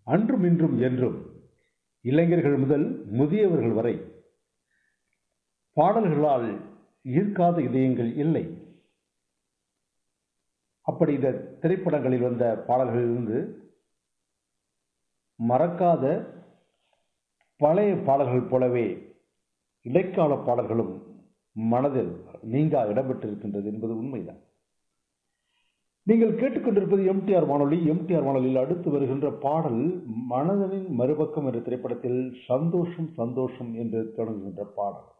அன்றும் இன்றும் என்றும் இளைஞர்கள் முதல் முதியவர்கள் வரை பாடல்களால் ஈர்க்காத இதயங்கள் இல்லை அப்படி இந்த திரைப்படங்களில் வந்த பாடல்களிலிருந்து மறக்காத பழைய பாடல்கள் போலவே இடைக்கால பாடல்களும் மனதில் நீங்கா இடம்பெற்றிருக்கின்றது என்பது உண்மைதான் நீங்கள் கேட்டுக்கொண்டிருப்பது எம்டிஆர் வானொலி எம்டிஆர் வானொலியில் அடுத்து வருகின்ற பாடல் மனதனின் மறுபக்கம் என்ற திரைப்படத்தில் சந்தோஷம் சந்தோஷம் என்று தொடங்குகின்ற பாடல்